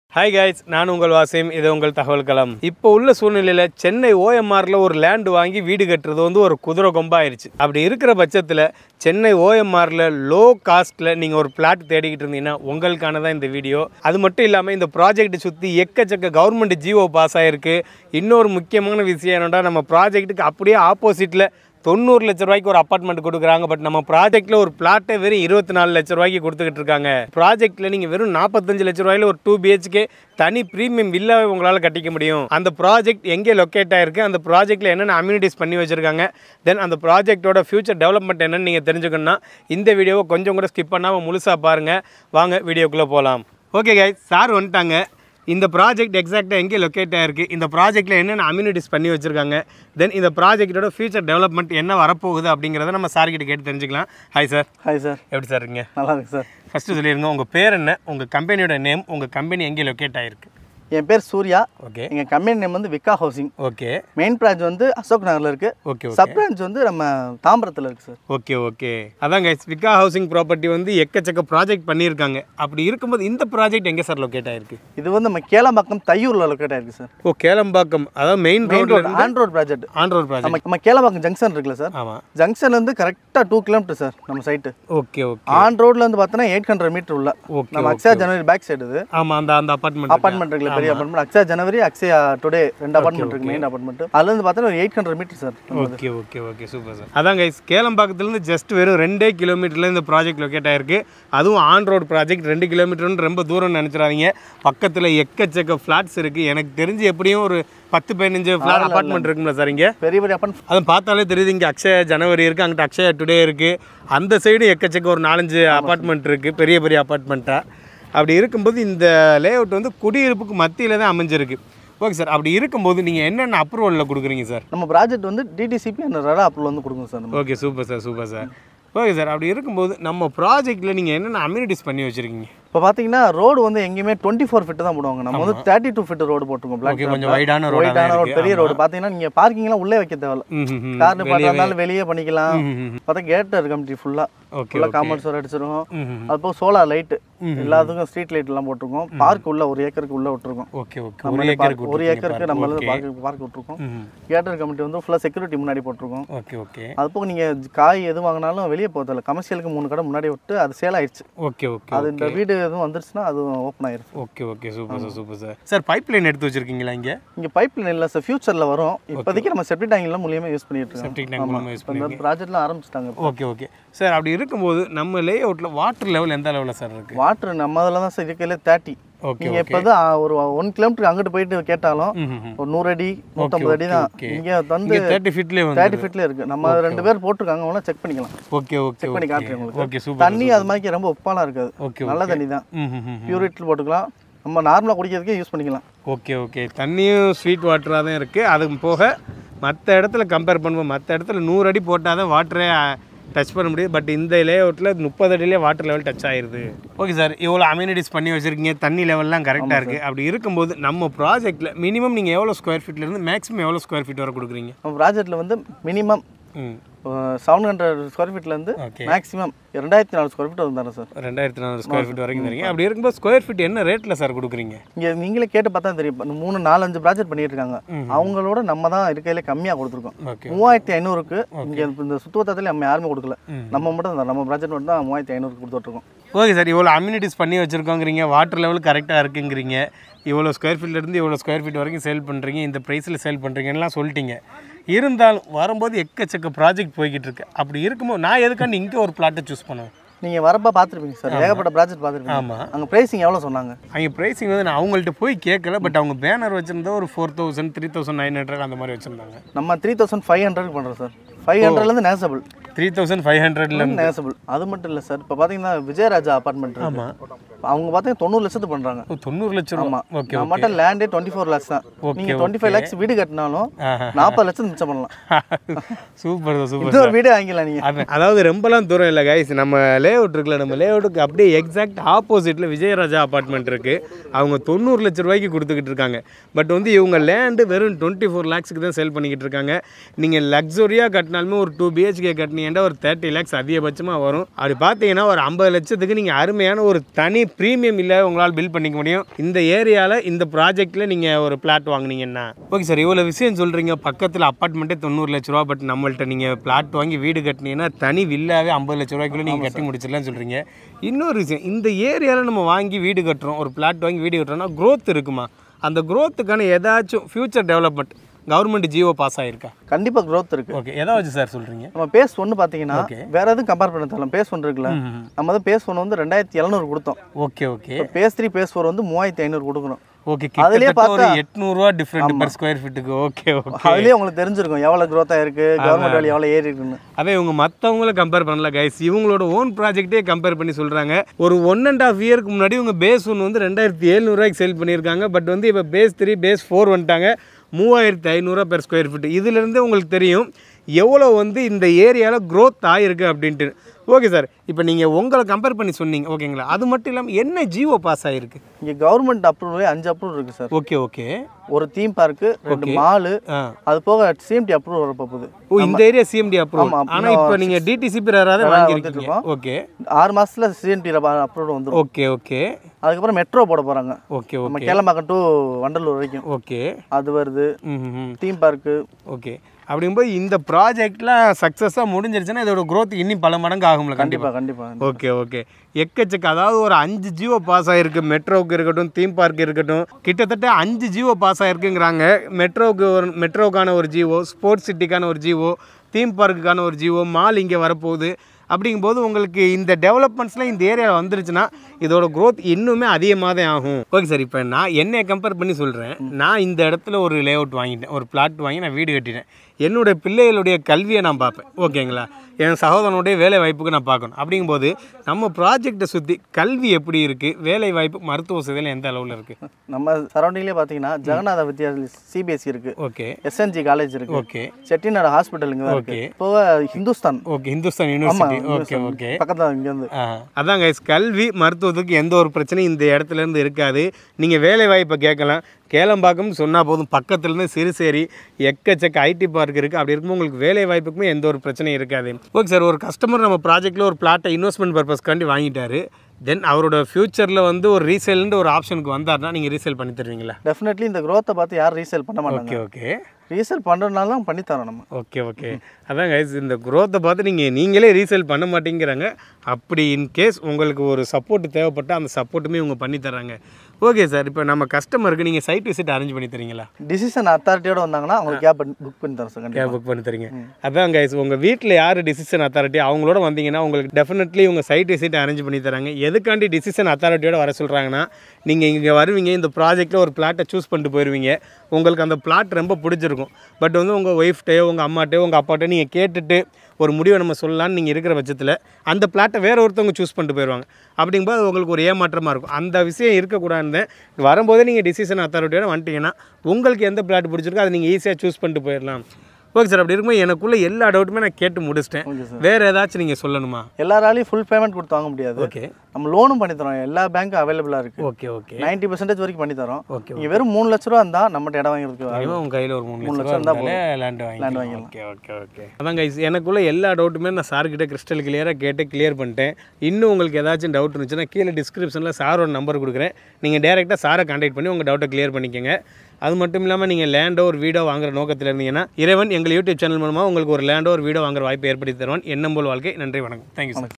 Hi guys நான் உங்கள் வாசிம் இது உங்கள் தகவல் களம் இப்போ உள்ள சூழ்நிலையில் சென்னை ஓஎம்ஆரில் ஒரு லேண்டு வாங்கி வீடு கட்டுறது வந்து ஒரு குதிரை கொம்பாயிருச்சு அப்படி இருக்கிற பட்சத்தில் சென்னை ஓஎம்ஆரில் லோ காஸ்ட்டில் நீங்கள் ஒரு பிளாட் தேடிக்கிட்டு இருந்தீங்கன்னா உங்களுக்கான தான் இந்த வீடியோ அது மட்டும் இல்லாமல் இந்த ப்ராஜெக்ட்டை சுற்றி எக்கச்சக்க கவர்மெண்ட் ஜிஓ பாஸ் ஆகிருக்கு இன்னொரு முக்கியமான விஷயம் என்னன்னா நம்ம ப்ராஜெக்ட்டுக்கு அப்படியே ஆப்போசிட்டில் தொண்ணூறு லட்ச ரூபாய்க்கு ஒரு அப்பார்ட்மெண்ட் கொடுக்குறாங்க பட் நம்ம ப்ராஜெக்ட்ல ஒரு பிளாட்டை வெறும் இருபத்தி நாலு லட்ச ரூபாய்க்கு கொடுத்துக்கிட்டு இருக்காங்க ப்ராஜெக்ட்ல நீங்க வெறும் நாற்பத்தஞ்சு லட்ச ரூபாயில ஒரு டூ பிஹெச்கே தனி ப்ரீமியம் வில்லாவை உங்களால் கட்டிக்க முடியும் அந்த ப்ராஜெக்ட் எங்கே லொக்கேட் ஆயிருக்கு அந்த ப்ராஜெக்ட்ல என்னென்ன அம்யூனிட்டிஸ் பண்ணி வச்சிருக்காங்க தென் அந்த ப்ராஜெக்ட்டோட ஃபியூச்சர் டெவலப்மெண்ட் என்னன்னு நீங்கள் தெரிஞ்சுக்கணும்னா இந்த வீடியோவை கொஞ்சம் கூட ஸ்கிப் பண்ணாமல் முழுசாக பாருங்க வாங்க வீடியோக்குள்ளே போகலாம் ஓகே கைஸ் சார் வந்துட்டாங்க இந்த ப்ராஜெக்ட் எக்ஸாக்டாக எங்கே லொக்கேட் ஆயிருக்கு இந்த ப்ராஜெக்ட்டில் என்னென்ன அம்யூனிட்டிஸ் பண்ணி வச்சுருக்காங்க தென் இந்த ப்ராஜெக்ட்டோட ஃபியூச்சர் டெவலப்மெண்ட் என்ன வரப்போகுது அப்படிங்கிறத நம்ம சார் கிட்ட கேட்டு தெரிஞ்சுக்கலாம் ஹாய் சார் ஹாய் சார் எப்படி சார் இருக்கீங்க நல்லா இருக்கு சார் ஃபஸ்ட்டு சொல்லிடுங்க உங்கள் பேர் என்ன உங்கள் கம்பெனியோட நேம் உங்கள் கம்பெனி எங்கே லொக்கேட் ஆயிருக்கு என் பேர் சூர்யா ஓகே எங்கள் கம்பெனி நேம் வந்து Vikka housing okay main branch வந்து அசோக் நகரில் இருக்குது ஓகே ஓகே சப் பிரான்ச் வந்து நம்ம தாம்பரத்தில் இருக்குது சார் ஓகே ஓகே அதான் கைஸ் விக்கா ஹவுசிங் ப்ராப்பர்ட்டி வந்து எக்கச்சக்க ப்ராஜெக்ட் பண்ணியிருக்காங்க அப்படி இருக்கும்போது இந்த ப்ராஜெக்ட் எங்கே சார் லொக்கேட் ஆயிருக்கு இது வந்து நம்ம கேளம்பாக்கம் தையூரில் லொக்கேட் ஆயிருக்கு சார் ஓ கேளம்பாக்கம் அதாவது main main road road on road project on road project நம்ம நம்ம கேளம்பாக்கம் ஜங்ஷன் இருக்குல்ல சார் ஆமாம் ஜங்ஷன்லேருந்து கரெக்டாக டூ கிலோமீட்டர் சார் நம்ம சைட்டு ஓகே ஓகே ஆன் ரோட்ல இருந்து பார்த்தோன்னா எயிட் ஹண்ட்ரட் மீட்டர் உள்ள ஓகே நம்ம அக்ஷயா ஜனவரி பேக் சைடு இது ஆமாம் அந்த அந்த அப்பார்ட்மெண்ட் அப்பார்ட்மெண்ட் இருக்குல்ல பெரிய அப்பார்ட்மெண்ட் அக்ஷயா ஜனவரி அக்ஷயா டுடே ரெண்டு அப்பார்ட்மெண்ட் இருக்கு மெயின் அப்பார்ட்மெண்ட் அதுலேருந்து பார்த்தோன்னா ஒரு eight hundred metre sir okay okay okay super sir அதான் கைஸ் கேளம்பாக்கத்துலேருந்து ஜஸ்ட் வெறும் ரெண்டே கிலோமீட்டரில் இந்த ப்ராஜெக்ட் லொக்கேட் ஆயிருக்கு அதுவும் ஆன் ரோடு ப்ராஜெக்ட் ரெண்டு கிலோமீட்டர்னு ரொம்ப தூரம் நினச்சிடாதீங்க பக்கத்தில் எக்கச்சக்க ஃப்ளாட்ஸ் இருக்குது எனக்கு தெரிஞ்சு எப்படியும் ஒரு பத்து பதினஞ்சு ஃப்ளாட் அப்பார்ட்மெண்ட் இருக்குங்களா சார் இங்கே பெரிய பெரிய அப்பார்ட்மெண்ட் அதை பார்த்தாலே தெரியுது இங்கே அக்ஷய ஜனவரி இருக்குது அங்கிட்ட அக்ஷயா டுடே இருக்குது அந்த சைடு எக்கச்சக்க ஒரு நாலஞ்சு அப்பார்ட்மெண்ட் இருக்குது பெரிய பெரிய அப்பார்ட்மெண்ட்டாக அப்படி இருக்கும்போது இந்த லேஅவுட் வந்து குடியிருப்புக்கு மத்தியில் தான் அமைஞ்சிருக்கு ஓகே சார் அப்படி இருக்கும்போது நீங்கள் என்னென்ன அப்ரூவலில் கொடுக்குறீங்க சார் நம்ம ப்ராஜெக்ட் வந்து டிடிசிபி அந்த ரெடா அப்ரூவல் வந்து கொடுக்கும் சார் நம்ம okay super sir super sir okay sir அப்படி இருக்கும்போது நம்ம ப்ராஜெக்ட்டில் நீங்கள் என்னென்ன அம்யூனிட்டிஸ் பண்ணி வச்சுருக்கீங்க இப்போ பார்த்தீங்கன்னா ரோடு வந்து எங்கேயுமே டுவெண்ட்டி ஃபோர் ஃபிட் தான் போடுவாங்க நம்ம வந்து தேர்ட்டி டூ ஃபிட் ரோடு போட்டிருக்கோம் பிளாக் ஓகே கொஞ்சம் வைடான ரோடாக ஒயிட்டான ரோடு பெரிய ரோடு பார்த்தீங்கன்னா நீங்கள் பார்க்கிங்லாம் உள்ளே வைக்க தேவையில்ல கார் நிப்பாட்டினாலும் வெளியே பண்ணிக்கலாம் பார்த்தா கேட் இருக்கு கமிட்டி ஃபுல்லாக ஓகே ஃபுல்லாக காம்பவுண்ட் சோர் அடிச்சிருக்கோம் ம் அது போக சோலார் லைட்டு எல்லாத்துக்கும் ஸ்ட்ரீட் லைட் எல்லாம் போட்டிருக்கோம் பார்க் உள்ள ஒரு ஏக்கருக்கு உள்ள விட்டுருக்கோம் ஓகே ஓகே நம்ம ஒரு வந்து park- ஏக்கருக்கு ஒரு ஏக்கருக்கு நம்ம வந்து ஓகே பார்க் பார்க் விட்டுருக்கோம் கேட்டர் கமிட்டி வந்து ஃபுல்லாக செக்யூரிட்டி முன்னாடி போட்டிருக்கோம் ஓகே ஓகே அது போக நீங்கள் காய் எது வாங்கினாலும் வெளியே போகிறதில்ல கமர்ஷியலுக்கு மூணு கடை முன்னாடி விட்டு அது சேல் ஆயிடுச்சு ஓகே ஓகே அது இந்த வீடு எதுவும் வந்துருச்சுன்னா அது ஓப்பன் ஆயிரும் okay okay super sir super sir sir pipeline எடுத்து வச்சிருக்கீங்களா இங்கே இங்கே பைப் லைன் இல்லை சார் ஃபியூச்சரில் வரும் இப்போதைக்கு நம்ம செப்டி டேங்க்லாம் மூலியமாக யூஸ் பண்ணிட்டு இருக்கோம் செப்டிக் டேங்க் மூலமாக யூஸ் இப்போ இந்த ப்ராஜெக்ட்லாம் ஆரம்பிச்சிட்டாங்க ஓகே ஓகே சார் அப்படி இருக்கும்போது நம்ம லே அவுட்டில் வாட்டர் லெவல் எந்த லெவலில் சார் இருக்குது வாட்டர் நம்ம அதில் தான் சார் இருக்கையில தேர்ட்டி ஓகே நீங்கள் இப்போ தான் ஒரு ஒன் கிலோமீட்டர் அங்கிட்டு போயிட்டு கேட்டாலும் ம் ஒரு நூறு அடி நூற்றம்பது அடி தான் okay. இங்கே வந்து இங்கே தேர்ட்டி ஃபீட்லேயே வந்து தேர்ட்டி ஃபீட்ல இருக்கு நம்ம ரெண்டு பேர் போட்டிருக்காங்க அவங்களாம் செக் பண்ணிக்கலாம் ஓகே ஓகே செக் பண்ணி காட்டுறேன் உங்களுக்கு ஓகே சூப்பர் தண்ணி அது மாதிரி ரொம்ப உப்பாலாம் இருக்காது ஓகே நல்ல தண்ணி தான் ம் ம், ம் பியூரிட்டில் போட்டுக்கலாம் நம்ம நார்மலாக குடிக்கிறதுக்கே யூஸ் பண்ணிக்கலாம் ஓகே ஓகே தண்ணியும் ஸ்வீட் வாட்டராக தான் இருக்குது அது போக மற்ற இடத்துல கம்பேர் பண்ணுவோம் மற்ற இடத்துல நூறு அடி போட்டால் தான் வாட்டரே டச் பண்ண முடியுது பட் இந்த லே அவுட்டில் முப்பது அடியிலே வாட்டர் லெவல் டச் ஆயிருது ஓகே சார் இவ்வளோ அம்யூனிட்டிஸ் பண்ணி வச்சுருக்கீங்க தண்ணி லெவல்லாம் கரெக்டாக இருக்குது அப்படி இருக்கும்போது நம்ம ப்ராஜெக்ட்டில் மினிமம் நீங்கள் எவ்வளோ ஸ்கொயர் ஃபீட்லேருந்து மேக்ஸிமம் எவ்வளோ ஸ்கொயர் ஃபீட் வரை கொடுக்குறீங்க நம்ம ப்ராஜெக்ட்டில் வந்து மினிமம் ம் செவன் ஹண்ட்ரட் ஸ்கொயர் ஃபீட்லேருந்து ஓகே மேக்ஸிமம் ரெண்டாயிரத்தி நாலு ஸ்கொயர் ஃபீட் வந்தாரு சார் ரெண்டாயிரத்தி நானூறு ஸ்கொயர் ஃபீட் வரைக்கும் தரீங்க அப்படி இருக்கும்போது ஸ்கொயர் ஃபீட் என்ன ரேட்டில் சார் கொடுக்குறீங்க இங்கே நீங்களே கேட்டு பார்த்தா தெரியும் இப்ப மூணு நாலஞ்சு ப்ராஜெக்ட் பண்ணிட்டு இருக்காங்க அவங்களோட நம்ம தான் இருக்கையில கம்மியாக கொடுத்துருக்கோம் ஓகே மூவாயிரத்தி ஐநூறுக்கு இங்கே இந்த சுற்றுவட்டத்தில் நம்ம யாருமே கொடுக்கல ம். நம்ம மட்டும் தான் நம்ம ப்ராஜெக்ட் மட்டும் தான் மூவாயிரத்தி ஐநூறுக்கு கொடுத்துட்ருக்கோம் ஓகே சார் இவ்வளோ அம்யூனிட்டிஸ் பண்ணி வச்சுருக்கோங்கிறீங்க வாட்டர் லெவல் கரெக்டாக இருக்குங்கிறீங்க இவ்வளோ ஸ்கொயர் ஃபீட்லேருந்து இவ்வளோ ஸ்கொயர் ஃபீட் வரைக்கும் சேல் பண்ணுறீங்க இந்த ப்ரைஸில் சேல் பண்ணுறீங்கலாம் சொல்லிட்டீங்க இருந்தாலும் வரும்போது எக்கச்சக்க ப்ராஜெக்ட் போய்கிட்டு இருக்கு அப்படி இருக்கும்போது நான் எதுக்காண்டி இங்கே ஒரு பிளாட்டை சூஸ் பண்ணுவேன் நீங்கள் வரப்போ பார்த்துருப்பீங்க சார் ஏகப்பட்ட ப்ராஜெக்ட் பார்த்துருப்பீங்க ஆமாம் அங்கே ப்ரைஸிங் எவ்வளோ சொன்னாங்க அவங்க ப்ரைஸிங் வந்து நான் அவங்கள்ட்ட போய் கேட்கல பட் அவங்க பேனர் வச்சுருந்தா ஒரு four thousand three thousand nine hundred அந்த மாதிரி வச்சுருந்தாங்க நம்ம த்ரீ தௌசண்ட் ஃபைவ் ஹண்ட்ரட் பண்ணுறோம் சார் ஃபைவ் ஹண்ட்ரட்லேருந்து நேசபிள் த்ரீ தௌசண்ட் ஃபைவ் ஹண்ட்ரட்ல நேசபிள் அது மட்டும் இல்லை சார் இப்போ பார்த்தீங்கன்னா விஜயராஜா அப்பார்ட்மெண்ட் ஆமாம் அவங்க பார்த்தீங்கன்னா தொண்ணூறு லட்சத்துக்கு பண்ணுறாங்க ஓ தொண்ணூறு லட்ச ரூபா ஆமாம் ஓகே நம்ம மட்டும் லேண்டே டுவெண்ட்டி ஃபோர் லேக்ஸ் தான் Okay, நீங்கள் டுவெண்ட்டி ஃபைவ் லேக்ஸ் வீடு கட்டினாலும் ஆஹா. நாற்பது லட்சம் மிச்சம் பண்ணலாம் சூப்பர் சூப்பர் இது ஒரு வீடே வாங்கிக்கலாம் நீங்கள் அது- அதாவது ரொம்பலாம் தூரம் இல்லை கைஸ் நம்ம லேஅவுட் இருக்குல்ல நம்ம லேஅவுட்டுக்கு அப்படியே எக்ஸாக்ட் ஆப்போசிட்டில் விஜயராஜா அப்பார்ட்மெண்ட் இருக்குது அவங்க தொண்ணூறு லட்ச ரூபாய்க்கு கொடுத்துக்கிட்டு இருக்காங்க பட் வந்து இவங்க லேண்டு வெறும் டுவெண்ட்டி ஃபோர் லேக்ஸுக்கு தான் சேல் பண்ணிக்கிட்டு இருக்காங்க நீங்கள் லக்ஸுரியாக கட்டினாலுமே ஒரு டூ பிஹெச்கே கட்டினீங்கன்னா வாங்கிட்டா ஒரு தேர்ட்டி லேக்ஸ் அதிகபட்சமாக வரும் அப்படி பார்த்தீங்கன்னா ஒரு ஐம்பது லட்சத்துக்கு நீங்கள் அருமையான ஒரு தனி ப்ரீமியம் இல்லை உங்களால் பில் பண்ணிக்க முடியும் இந்த ஏரியாவில் இந்த ப்ராஜெக்ட்டில் நீங்கள் ஒரு பிளாட் வாங்குனீங்கன்னா ஓகே சார் இவ்வளோ விஷயம் சொல்கிறீங்க பக்கத்தில் அப்பார்ட்மெண்ட்டே தொண்ணூறு லட்ச ரூபா பட் நம்மள்ட்ட நீங்கள் பிளாட் வாங்கி வீடு கட்டினீங்கன்னா தனி வில்லாவே ஐம்பது லட்ச ரூபாய்க்குள்ளே நீங்கள் கட்டி முடிச்சிடலாம்னு சொல்கிறீங்க இன்னொரு விஷயம் இந்த ஏரியாவில் நம்ம வாங்கி வீடு கட்டுறோம் ஒரு பிளாட் வாங்கி வீடு கட்டுறோம்னா growth இருக்குமா அந்த growthக்கான ஏதாச்சும் future development government G O pass ஆயிருக்கா கண்டிப்பா growth இருக்கு ஓகே எதை வச்சு சார் சொல்கிறீங்க நம்ம பேஸ் ஒன்று பார்த்தீங்கன்னா வேற எதுவும் கம்பேர் பண்ண தரலாம் பேஸ் ஒன்று இருக்குல்ல நம்ம தான் பேஸ் ஒன்று வந்து ரெண்டாயிரத்தி எழுநூறு கொடுத்தோம் okay okay phase three phase four வந்து மூவாயிரத்தி ஐநூறு கொடுக்கணும் ஓகே அதுலயே கிட்டத்தட்ட ஒரு எட்நூறுரூவா டிஃப்ரெண்ட் பர் ஸ்கொயர் ஃபீட்டுக்கு ஓகே ஓகே அதுலயே உங்களுக்கு தெரிஞ்சிருக்கும் எவ்வளவு growth ஆயிருக்கு கவர்மெண்ட் வேலை எவ்வளவு ஏறி இருக்குன்னு அதே இவங்க மற்றவங்கள கம்பேர் பண்ணல கைஸ் இவங்களோட ஓன் ப்ராஜெக்ட்டே கம்பேர் பண்ணி சொல்கிறாங்க ஒரு ஒன் அண்ட் ஆஃப் இயருக்கு முன்னாடி இவங்க பேஸ் ஒன்று வந்து ரெண்டாயிரத்தி எழுநூறுவாய்க்கு சேல் பண்ணியிருக்காங்க பட் வந்து இப்போ பேஸ் த்ரீ பேஸ் ஃபோர் வந்துட்டாங்க மூவாயிரத்தி ஐநூறுரூவா பெர் ஸ்கொயர் ஃபீட் இதுலேருந்து உங்களுக்கு தெரியும் எவ்வளோ வந்து இந்த ஏரியாவில் growth ஆகிருக்கு அப்படின்ட்டு ஓகே சார் இப்போ நீங்கள் உங்களை கம்பேர் பண்ணி சொன்னீங்க ஓகேங்களா அது மட்டும் இல்லாமல் என்ன ஜியோ பாஸ் ஆகிருக்கு இங்க கவர்மெண்ட் அப்ரூவலே அஞ்சு அப்ரூவல் இருக்கு சார் ஓகே ஓகே ஒரு தீம் பார்க்கு ரெண்டு மாலு ஆ அது போக சிஎம்டி அப்ரூவல் வரப்போ போகுது ஓ இந்த ஏரியா சிஎம்டி அப்ரூவல் ஆமா, ஆனால் இப்போ நீங்கள் டிடிசிபி யாராவது வாங்கியிருக்கீங்க இருக்கோம். ஓகே ஆறு மாசத்துல சிஎம்டி அப்ரூவல் வந்துடும் ஓகே ஓகே அதுக்கப்புறம் மெட்ரோ போட போறாங்க ஓகே நம்ம ஓகே கேளம்பாக்கம் டு வண்டலூர் வரைக்கும் ஓகே அது வருது ம் ம் தீம் பார்க்கு ஓகே அப்படிங்கும்போது இந்த ப்ராஜெக்ட்லாம் சக்ஸஸாக முடிஞ்சிருச்சுன்னா இதோட growth இன்னும் பல மடங்கு ஆகும்ல கண்டிப்பாக கண்டிப்பா கண்டிப்பா ஓகே ஓகே எக்கச்சக்க அதாவது ஒரு அஞ்சு ஜியோ பாஸ் ஆகிருக்கு மெட்ரோவுக்கு இருக்கட்டும் தீம் பார்க் இருக்கட்டும் கிட்டத்தட்ட அஞ்சு ஜியோ பாஸ் ஆகிருக்குங்கிறாங்க மெட்ரோவுக்கு ஒரு மெட்ரோவுக்கான ஒரு ஜியோ ஸ்போர்ட்ஸ் சிட்டிக்கான ஒரு ஜியோ தீம் பார்க்குக்கான ஒரு ஜியோ மால் இங்கே வரப்போகுது அப்படிங்கும்போது உங்களுக்கு இந்த டெவலப்மெண்ட்ஸ்லாம் இந்த ஏரியாவில் வந்துருச்சுன்னா இதோட growth இன்னுமே அதிகமாக தான் ஆகும் ஓகே சார் இப்போ நான் என்னை கம்பேர் பண்ணி சொல்கிறேன் நான் இந்த இடத்துல ஒரு லே அவுட் வாங்கிட்டேன் ஒரு பிளாட் வாங்கி நான் வீடு கட்டிட்டேன் என்னுடைய பிள்ளைகளுடைய கல்வியை நான் பார்ப்பேன் ஓகேங்களா என் சகோதரனுடைய வேலை வாய்ப்புக்கு நான் பார்க்கணும் அப்படிங்கும்போது நம்ம ப்ராஜெக்டை சுற்றி கல்வி எப்படி இருக்குது வேலை வாய்ப்பு மருத்துவ வசதியில் எந்த அளவில் இருக்குது நம்ம சரௌண்டிங்லேயே பார்த்தீங்கன்னா ஜெகநாத வித்யாலயா சிபிஎஸ்சி இருக்கு ஓகே எஸ்என்ஜி காலேஜ் இருக்கு ஓகே செட்டிநாடு ஹாஸ்பிட்டல் இங்கே இருக்கு Okay. போக Hindustan okay Hindustan university okay okay பக்கத்தில் இங்கேருந்து ஆ, அதான் கைஸ் கல்வி மருத்துவத்துக்கு எந்த ஒரு பிரச்சனையும் இந்த இடத்துல இருந்து இருக்காது நீங்கள் வேலை வாய்ப்பை கேட்கலாம் கேளம்பாக்கம்னு சொன்னால் போதும் பக்கத்துலேருந்து சிறுசேரி எக்கச்சக்க ஐடி பார்க் இருக்குது அப்படி இருக்கும்போது உங்களுக்கு வேலை வாய்ப்புக்குமே எந்த ஒரு பிரச்சனையும் இருக்காது ஓகே சார் ஒரு கஸ்டமர் நம்ம ப்ராஜெக்ட்டில் ஒரு பிளாட்டை இன்வெஸ்ட்மெண்ட் பர்பஸ்க்காண்டி வாங்கிட்டாரு தென் அவரோட ஃப்யூச்சரில் வந்து ஒரு ரீசேல்ன்ற ஒரு ஆப்ஷனுக்கு வந்தாருன்னா நீங்கள் ரீசேல் பண்ணி தருவீங்களா டெஃபினெட்லி இந்த growth-அ பார்த்து யாரும் ரீசேல் பண்ண மாட்டாங்க ஓகே ஓகே ரீசேல் பண்ணுறதுனால தான் பண்ணி தரோம் நம்ம ஓகே ஓகே அதான் கைஸ் இந்த growth-அ பார்த்து நீங்கள் நீங்களே ரீசேல் பண்ண மாட்டேங்கிறாங்க அப்படி இன்கேஸ் உங்களுக்கு ஒரு சப்போர்ட் தேவைப்பட்டால் அந்த சப்போர்ட்டுமே இவங்க பண்ணி தராங்க ஓகே சார் இப்போ நம்ம கஸ்டமருக்கு நீங்கள் சைட் விசிட் அரேஞ்ச் பண்ணி தரீங்களா டிசிஷன் அத்தாரிட்டியோட வந்தாங்கன்னா அவங்களுக்கு கேப் புக் பண்ணி தரோம் சார் கண்டிப்பாக கேப் புக் பண்ணி தரீங்க அதான் கைஸ் உங்கள் வீட்டில் யார் டிசிஷன் அத்தாரிட்டி அவங்களோட வந்தீங்கன்னா உங்களுக்கு டெஃபினெட்லி உங்கள் சைட் விசிட் அரேஞ்ச் பண்ணி தராங்க எதுக்காண்டி டிசிஷன் அத்தாரிட்டியோட வர சொல்கிறாங்கன்னா நீங்கள் இங்கே வருவீங்க இந்த ப்ராஜெக்ட்டில் ஒரு பிளாட்டை சூஸ் பண்ணிட்டு போயிடுவீங்க உங்களுக்கு அந்த பிளாட் ரொம்ப பிடிச்சிருக்கும் பட் வந்து உங்கள் ஒய்ஃப்டையோ உங்கள் அம்மாட்டையோ உங்கள் அப்பாட்டையோ நீங்கள் கேட்டுட்டு ஒரு முடிவை நம்ம சொல்லலாம்னு நீங்கள் இருக்கிற பட்சத்தில் அந்த பிளாட்டை வேற ஒருத்தவங்க சூஸ் பண்ணிட்டு போயிடுவாங்க அப்படிங்கும்போது அது உங்களுக்கு ஒரு ஏமாற்றமாக இருக்கும் அந்த விஷயம் இருக்கக்கூடாதுன்னு வரும்போதே நீங்கள் டிசிஷன் அத்தாரிட்டியோட வந்துட்டீங்கன்னா உங்களுக்கு எந்த பிளாட் பிடிச்சிருக்கோ அதை நீங்கள் ஈஸியாக சூஸ் பண்ணிட்டு போயிடலாம் ஓகே சார் அப்படி இருக்கும்போது எனக்குள்ள எல்லா டவுட்டுமே நான் கேட்டு முடிச்சிட்டேன் ஓகே சார் வேறு ஏதாச்சும் நீங்கள் சொல்லணுமா எல்லாராலையும் ஃபுல் பேமெண்ட் கொடுத்து வாங்க முடியாது ஓகே நம்ம லோனும் பண்ணி தரோம் எல்லா பேங்க்கும் அவைலபிளாக இருக்குது ஓகே ஓகே நைன்ட்டி பர்சன்டேஜ் வரைக்கும் பண்ணி தரோம் ஓகே நீங்கள் வெறும் மூணு லட்ச ரூபா இருந்தால் நம்மகிட்ட இடம் வாங்குறதுக்கு மினிமம் உங்கள் கையில் ஒரு மூணு மூணு லட்சம் லட்சம் இருந்தா இருந்தாலே லேண்ட் வாங்கி Land வாங்கிடலாம். ஓகே ஓகே ஓகே அதான் கைஸ் எனக்குள்ள எல்லா டவுட்டுமே நான் சார்கிட்ட கிறிஸ்டல் கிளியராக கேட்டு கிளியர் பண்ணிட்டேன் இன்னும் உங்களுக்கு ஏதாச்சும் டவுட் இருந்துச்சுன்னா கீழே டிஸ்கிரிப்ஷனில் சாரோட நம்பர் கொடுக்குறேன் நீங்கள் டேரெக்டாக சாரை கான்டாக்ட் பண்ணி உங்கள் டவுட்டை கிளியர் பண்ணிக்கோங்க அது மட்டும் இல்லாமல் நீங்கள் லேண்டோ ஒரு வீடோ வாங்குற நோக்கத்தில் இருந்தீங்கன்னா இறைவன் எங்கள் யூடியூப் சேனல் மூலமாக உங்களுக்கு ஒரு லேண்டோ ஒரு வீடோ வாங்குற வாய்ப்பு ஏற்படுத்தி தருவான் எண்ணம் போல் வாழ்க்கை நன்றி வணக்கம் தேங்க்யூ சார்